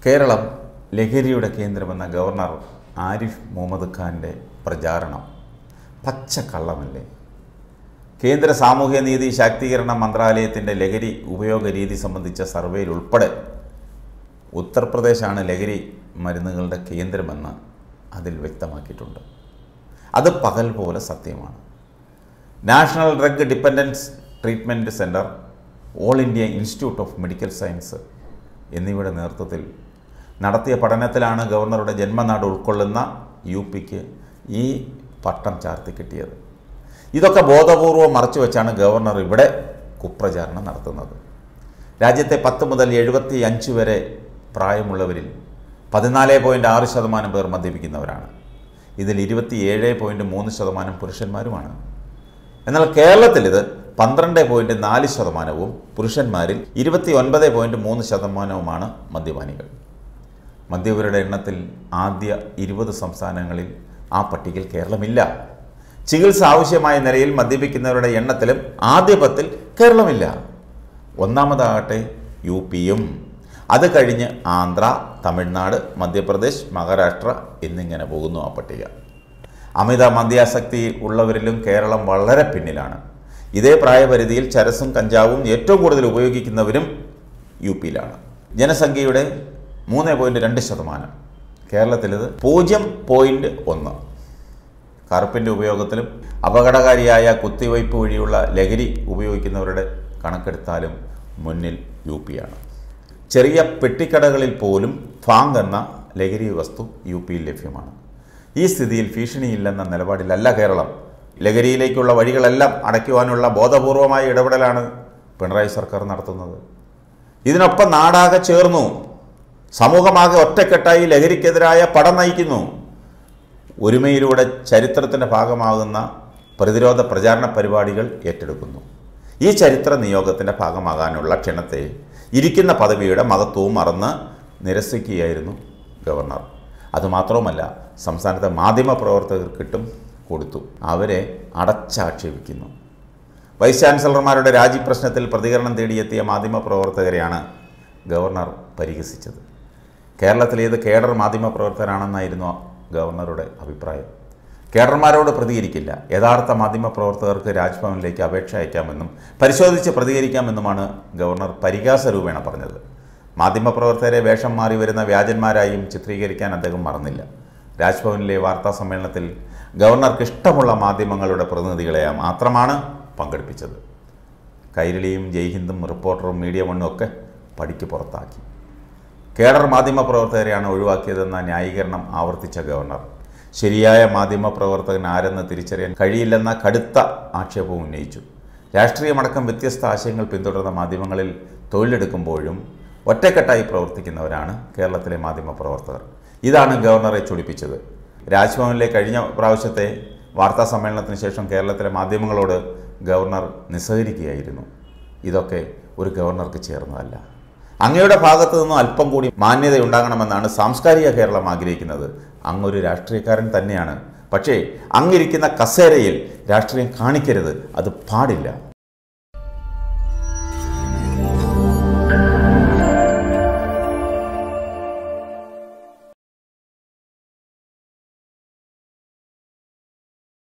കേരളം ലഹരിയുടെ കേന്ദ്രമെന്ന ഗവർണർ ആരിഫ് മുഹമ്മദ് ഖാൻ്റെ പ്രചാരണം പച്ചക്കള്ളമല്ലേ കേന്ദ്ര സാമൂഹ്യനീതി ശാക്തീകരണ മന്ത്രാലയത്തിൻ്റെ ലഹരി ഉപയോഗ രീതി സംബന്ധിച്ച സർവേയിൽ ഉൾപ്പെടെ ഉത്തർപ്രദേശാണ് ലഹരി മരുന്നുകളുടെ കേന്ദ്രമെന്ന് അതിൽ വ്യക്തമാക്കിയിട്ടുണ്ട് അത് പകൽ പോലെ സത്യമാണ് national drug dependence treatment centre all India institute of medical science എന്നിവയുടെ നേതൃത്വത്തിൽ നടത്തിയ പഠനത്തിലാണ് ഗവർണറുടെ ജന്മനാട് ഉൾക്കൊള്ളുന്ന യു പിക്ക് ഈ പട്ടം ചാർത്തി കിട്ടിയത് ഇതൊക്കെ ബോധപൂർവം മറച്ചു വെച്ചാണ് ഗവർണർ ഇവിടെ കുപ്രചാരണം നടത്തുന്നത് രാജ്യത്തെ പത്ത് മുതൽ എഴുപത്തി അഞ്ച് വരെ പ്രായമുള്ളവരിൽ പതിനാല് പോയിൻറ്റ് ആറ് ശതമാനം പേർ മദ്യപിക്കുന്നവരാണ് ഇതിൽ ഇരുപത്തിയേഴ് പോയിൻറ്റ് മൂന്ന് ശതമാനം പുരുഷന്മാരുമാണ് എന്നാൽ കേരളത്തിൽ ഇത് പന്ത്രണ്ട് പോയിൻറ്റ് നാല് ശതമാനവും പുരുഷന്മാരിൽ ഇരുപത്തി ഒൻപത് പോയിൻറ്റ് മൂന്ന് ശതമാനവുമാണ് മദ്യപാനികൾ മദ്യപരുടെ എണ്ണത്തിൽ ആദ്യ ഇരുപത് സംസ്ഥാനങ്ങളിൽ ആ പട്ടികയിൽ കേരളമില്ല ചികിത്സ ആവശ്യമായ നിലയിൽ മദ്യപിക്കുന്നവരുടെ എണ്ണത്തിലും ആദ്യ പത്തിൽ കേരളമില്ല ഒന്നാമതാകട്ടെ യു പിയും അത് കഴിഞ്ഞ് ആന്ധ്ര തമിഴ്നാട് മധ്യപ്രദേശ് മഹാരാഷ്ട്ര എന്നിങ്ങനെ പോകുന്നു ആ പട്ടിക അമിത മദ്യാസക്തി ഉള്ളവരിലും കേരളം വളരെ പിന്നിലാണ് ഇതേ പ്രായപരിധിയിൽ ചരസും കഞ്ചാവും ഏറ്റവും കൂടുതൽ ഉപയോഗിക്കുന്നവരും യു പിയിലാണ് ജനസംഖ്യയുടെ മൂന്ന് പോയിൻറ്റ് രണ്ട് ശതമാനം കേരളത്തിലിത് പൂജ്യം പോയിൻറ്റ് ഒന്ന് കറുപ്പിൻ്റെ ഉപയോഗത്തിലും അപകടകാരിയായ കുത്തിവയ്പ് വഴിയുള്ള ലഹരി ഉപയോഗിക്കുന്നവരുടെ കണക്കെടുത്താലും മുന്നിൽ യു പിയാണ് ചെറിയ പെട്ടിക്കടകളിൽ പോലും ഫാങ് എന്ന ലഹരി വസ്തു യു പിയിൽ ലഭ്യമാണ് ഈ സ്ഥിതിയിൽ ഭീഷണിയില്ലെന്ന നിലപാടിലല്ല കേരളം ലഹരിയിലേക്കുള്ള വഴികളെല്ലാം അടയ്ക്കുവാനുള്ള ബോധപൂർവമായ ഇടപെടലാണ് പിണറായി സർക്കാർ നടത്തുന്നത് ഇതിനൊപ്പം നാടാകെ ചേർന്നു സമൂഹമാകെ ഒറ്റക്കെട്ടായി ലഹരിക്കെതിരായ പടം നയിക്കുന്നു ഒരുമയിലൂടെ ചരിത്രത്തിൻ്റെ ഭാഗമാകുന്ന പ്രതിരോധ പ്രചാരണ പരിപാടികൾ ഏറ്റെടുക്കുന്നു ഈ ചരിത്ര നിയോഗത്തിൻ്റെ ഭാഗമാകാനുള്ള ക്ഷണത്തെ ഇരിക്കുന്ന പദവിയുടെ മഹത്വവും മറന്ന് നിരസിക്കുകയായിരുന്നു ഗവർണർ അതുമാത്രവുമല്ല സംസ്ഥാനത്തെ മാധ്യമ പ്രവർത്തകർക്കിട്ടും കൊടുത്തു അവരെ അടച്ചാക്ഷേപിക്കുന്നു വൈസ് ചാൻസലർമാരുടെ രാജി പ്രശ്നത്തിൽ പ്രതികരണം തേടിയെത്തിയ മാധ്യമ പ്രവർത്തകരെയാണ് ഗവർണർ പരിഹസിച്ചത് കേരളത്തിലേത് കേഡർ മാധ്യമ പ്രവർത്തകരാണെന്നായിരുന്നു ഗവർണറുടെ അഭിപ്രായം കേഡർമാരോട് പ്രതികരിക്കില്ല യഥാർത്ഥ മാധ്യമ പ്രവർത്തകർക്ക് രാജ്ഭവനിലേക്ക് അപേക്ഷ അയക്കാമെന്നും പരിശോധിച്ച് പ്രതികരിക്കാമെന്നുമാണ് ഗവർണർ പരിഹാസ രൂപേണ പറഞ്ഞത് മാധ്യമപ്രവർത്തകരെ വേഷം മാറി വരുന്ന വ്യാജന്മാരായും ചിത്രീകരിക്കാൻ അദ്ദേഹം മറന്നില്ല രാജ്ഭവനിലെ വാർത്താ സമ്മേളനത്തിൽ ഗവർണർക്ക് ഇഷ്ടമുള്ള മാധ്യമങ്ങളുടെ പ്രതിനിധികളെ മാത്രമാണ് പങ്കെടുപ്പിച്ചത് കൈരളിയും ജയ്ഹിന്ദും റിപ്പോർട്ടറും മീഡിയ വണ്ണും ഒക്കെ പടിക്ക് പുറത്താക്കി കേഡർ മാധ്യമപ്രവർത്തകരെയാണ് ഒഴിവാക്കിയതെന്ന ന്യായീകരണം ആവർത്തിച്ച ഗവർണർ ശരിയായ മാധ്യമപ്രവർത്തകൻ ആരെന്ന് തിരിച്ചറിയാൻ കഴിയില്ലെന്ന കടുത്ത ആക്ഷേപവും ഉന്നയിച്ചു രാഷ്ട്രീയമടക്കം വ്യത്യസ്ത ആശയങ്ങൾ പിന്തുടർന്ന മാധ്യമങ്ങളിൽ തൊഴിലെടുക്കുമ്പോഴും ഒറ്റക്കെട്ടായി പ്രവർത്തിക്കുന്നവരാണ് കേരളത്തിലെ മാധ്യമപ്രവർത്തകർ ഇതാണ് ഗവർണറെ ചൊടിപ്പിച്ചത് രാജ്ഭവനിലെ കഴിഞ്ഞ പ്രാവശ്യത്തെ വാർത്താ സമ്മേളനത്തിന് ശേഷം കേരളത്തിലെ മാധ്യമങ്ങളോട് ഗവർണർ നിസ്സഹരിക്കുകയായിരുന്നു ഇതൊക്കെ ഒരു ഗവർണർക്ക് ചേർന്നതല്ല അങ്ങയുടെ ഭാഗത്തു നിന്നും അല്പം കൂടി മാന്യതയുണ്ടാകണമെന്നാണ് സാംസ്കാരിക കേരളം ആഗ്രഹിക്കുന്നത് അങ്ങൊരു രാഷ്ട്രീയക്കാരൻ തന്നെയാണ് പക്ഷേ അങ്ങിരിക്കുന്ന കസേരയിൽ രാഷ്ട്രീയം കാണിക്കരുത് അത് പാടില്ല